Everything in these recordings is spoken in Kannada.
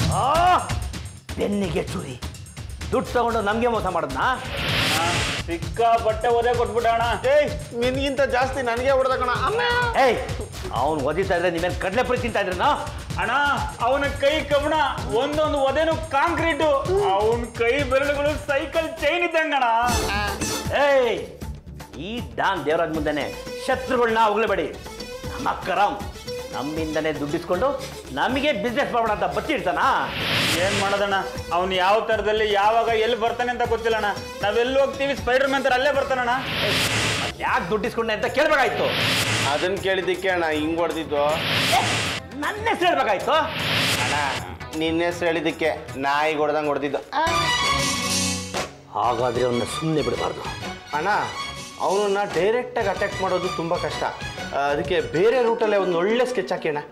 ಆ ಬೆನ್ನಿಗೆ ಚುರಿ ದುಡ್ಡು ತಗೊಂಡು ನಮಗೆ ಮೋಸ ಮಾಡೋದ್ನಾ ಸಿಕ್ಕಾಪಟ್ಟೆ ಒದೆ ಕೊಟ್ಬಿಟ್ಟಣ ಏಯ್ ನಿನ್ಗಿಂತ ಜಾಸ್ತಿ ನನಗೆ ಹೊಡೆದ ಕಣ ಅಮ್ಮ ಏಯ್ ಅವ್ನು ಓದಿತಾ ಇದ್ರೆ ನೀವೇನು ಕಡಲೆ ಪುರಿ ತಿಂತಾ ಇದ್ರೇನೋ ಅಣ್ಣ ಅವನ ಕೈ ಕವಣ ಒಂದೊಂದು ಒದೆನು ಕಾಂಕ್ರೀಟು ಅವನ ಕೈ ಬೆರಳುಗಳು ಸೈಕಲ್ ಚೈನ್ ಇದ್ದಂಗಣ ಏಯ್ ಈ ಡಾನ್ ದೇವರಾಜ್ ಮುಂದೆನೆ ಶತ್ರುಗಳನ್ನ ಹೋಗ್ಲೇಬೇಡಿ ನಮ್ಮ ಕರಾಮ್ ನಮ್ಮಿಂದನೇ ದುಡ್ಡಿಸ್ಕೊಂಡು ನಮಗೆ ಬಿಸ್ನೆಸ್ ಮಾಡೋಣ ಅಂತ ಬಚ್ಚಿಡ್ತಾನಾ ಏನ್ ಮಾಡೋದಣ್ಣ ಅವ್ನು ಯಾವ ತರದಲ್ಲಿ ಯಾವಾಗ ಎಲ್ಲಿ ಬರ್ತಾನೆ ಅಂತ ಗೊತ್ತಿಲ್ಲಣ್ಣ ನಾವೆಲ್ಲಿ ಹೋಗ್ತೀವಿ ಸ್ಪೈಡರ್ ಮ್ಯಾನ್ ತರ ಅಲ್ಲೇ ಬರ್ತಾನಣ್ಣ ಯಾಕೆ ದುಡ್ಡಿಸ್ಕೊಂಡೆ ಅಂತ ಕೇಳ್ಬೇಕಾಯ್ತು ಅದನ್ನ ಕೇಳಿದ್ದಕ್ಕೆ ಅಣ್ಣ ಹಿಂಗ್ ಹೊಡೆದಿದ್ದು ನನ್ನ ಹೆಸರು ಹೇಳ್ಬೇಕಾಯ್ತು ಅಣ್ಣ ನಿನ್ನ ಹೆಸರು ಹೇಳಿದ್ದಕ್ಕೆ ನಾಯಿ ಹೊಡೆದಂಗೆ ಹೊಡೆದಿದ್ದು ಹಾಗಾದ್ರೆ ಅವನ್ನ ಸುಮ್ಮನೆ ಬಿಡಬಾರ್ದು ಅಣ್ಣ ಅವನನ್ನ ಡೈರೆಕ್ಟಾಗಿ ಅಟ್ಯಾಕ್ ಮಾಡೋದು ತುಂಬ ಕಷ್ಟ ಆ, ಅದಕ್ಕೆ ಬೇರೆ ರೂಟಲ್ಲೇ ಒಂದು ಒಳ್ಳೆ ಸ್ಕೆಚ್ ಹಾಕಿ ಅಣ್ಣ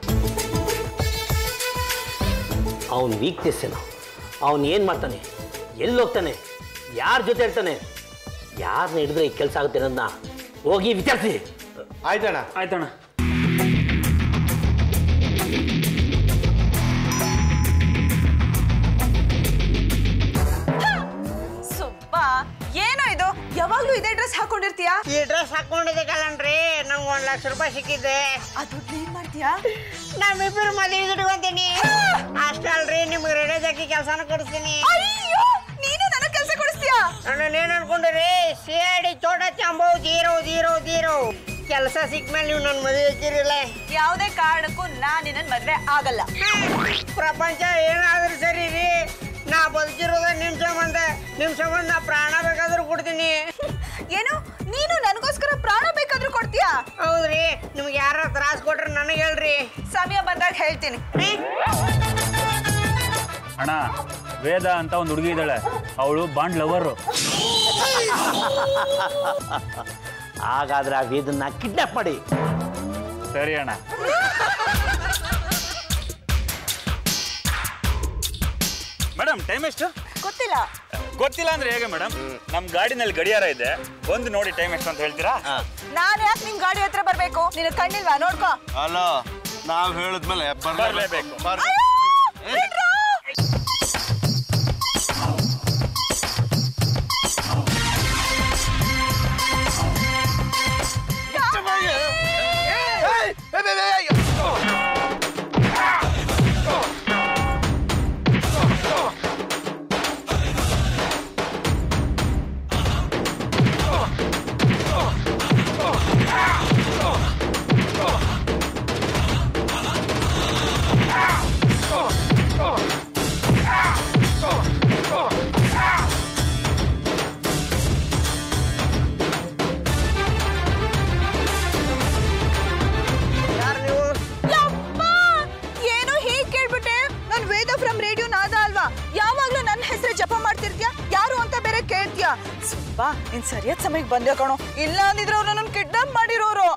ಅವನ ವೀಕ್ನೆಸ್ ಏನು ಅವನು ಏನು ಮಾಡ್ತಾನೆ ಎಲ್ಲಿ ಹೋಗ್ತಾನೆ ಯಾರ ಜೊತೆ ಇರ್ತಾನೆ ಯಾರನ್ನ ಹಿಡಿದ್ರೆ ಈ ಕೆಲಸ ಆಗುತ್ತೆ ಅನ್ನೋದನ್ನ ಹೋಗಿ ವಿಚಾರಿಸಿ ಆಯ್ತಣ್ಣ ಆಯ್ತಣ್ಣ ಸುಬ್ಬ ಏನೋ ಇದು ಯಾವಾಗ್ಲೂ ಇದೇ ಡ್ರೆಸ್ ಹಾಕೊಂಡಿರ್ತೀಯಾ ಈ ಡ್ರೆಸ್ ಹಾಕೊಂಡಿದ್ದೆ ಕಲನ್ರಿ ನಂಗೆ ಒಂದ್ ಲಕ್ಷ ರೂಪಾಯಿ ಸಿಕ್ಕಿದೆ ಆ ದುಡ್ಡು ಏನ್ ಮಾಡ್ತೀಯಾ ನಮ್ಮಿಬ್ಬರು ಮದುವೆ ಇಟ್ಕೊಂತೀನಿ ಅಷ್ಟಲ್ರಿ ನಿಮ್ಗೆ ರೆಡಿ ಹಾಕಿ ಕೆಲಸನ ಕೊಡಿಸ್ತೀನಿ ಅಯ್ಯೋ ನೀನು ನನಗ್ ಕೆಲಸ ಕೊಡಿಸ್ತೀಯಾ ನಾನು ಏನ್ ಅನ್ಕೊಂಡಿರಿ ಸಿ ಐ ಡಿ ಚೋಟ ಚಾಂಬೋ ಜೀರೋ ಜೀರೋ ಜೀರೋ ಕೆಲಸ ಸಿಕ್ಮೇಲೆ ನೀವು ನನ್ನ ಮದುವೆ ಹಚ್ಚಿರಿಲ್ಲ ಯಾವುದೇ ಕಾರಣಕ್ಕೂ ನಾನ್ ನಿನ್ನ ಮದ್ವೆ ಆಗಲ್ಲ ಪ್ರಪಂಚ ಏನಾದ್ರೂ ಸರಿ ರೀ ನಾ ಬದುಕಿರೋದ ನಿಮ್ ಸಂಬಂಧ ನಿಮ್ ಸಂಬಂಧ ನಾ ಪ್ರಾಣ ಬೇಕಾದ್ರೂ ಕೊಡ್ತೀನಿ ಏನು ನೀನು ನನಗೋಸ್ಕರ ಪ್ರಾಣ ಬೇಕಾದ್ರೂ ಕೊಡ್ತೀಯಾ ಹೌದ್ರಿ ನಿಮ್ಗೆ ಯಾರ ತ್ರಾಸ ಕೊಟ್ರೆ ನನಗೆ ಹೇಳ್ರಿ ಸಮಯ ಬಂದಾಗ ಹೇಳ್ತೀನಿ ಅಣ್ಣ ವೇದ ಅಂತ ಒಂದು ಹುಡುಗಿ ಇದ್ದಾಳೆ ಅವಳು ಬಾಂಡ್ ಲವರು ಹಾಗಾದ್ರೆ ಆ ವೇದನ್ನ ಕಿಡ್ನಾಪ್ ಮಾಡಿ ಸರಿ ಅಣ್ಣ ಮೇಡಮ್ ಟೈಮ್ ಎಷ್ಟು ಗೊತ್ತಿಲ್ಲ ಗೊತ್ತಿಲ್ಲ ಅಂದ್ರೆ ಹೇಗೆ ಮೇಡಮ್ ನಮ್ ಗಾಡಿನಲ್ಲಿ ಗಡಿಯಾರ ಇದೆ ಒಂದು ನೋಡಿ ಟೈಮ್ ಎಷ್ಟು ಅಂತ ಹೇಳ್ತೀರಾ ನಾನ್ ಯಾಕೆ ನಿನ್ ಗಾಡಿ ಹತ್ರ ಬರ್ಬೇಕು ನಿನ್ ಕಣ್ಣಿಲ್ವಾ ನೋಡ್ಕೋ ಅಲ್ಲ ನಾವು ಹೇಳಿದ್ಮೇಲೆ ಬರ್ಲೇಬೇಕು. ಬಿಡ್ರು! ಯಾರು ನೀವು ಯಪ್ಪ! ಏನೋ ಹೀಗ್ ಕೇಳ್ಬಿಟ್ಟೆ ನಾನ್ ವೇದ ಫ್ರಮ್ ರೇಡಿಯೋ ನಾದ ಅಲ್ವಾ ಯಾವಾಗ್ಲೂ ನನ್ನ ಹೆಸರು ಜಪ ಮಾಡ್ತಿರ್ತೀಯ ಯಾರು ಅಂತ ಬೇರೆ ಕೇಳ್ತೀಯ ಸುಬ್ಬ ನೀನ್ ಸರಿಯಾದ ಸಮಯಕ್ಕೆ ಬಂದೆ ಕಣೋ ಇಲ್ಲ ಅಂದಿದ್ರೆ ಅವ್ರು ನನ್ನ ಕಿಡ್ನಾಪ್ ಮಾಡಿರೋರು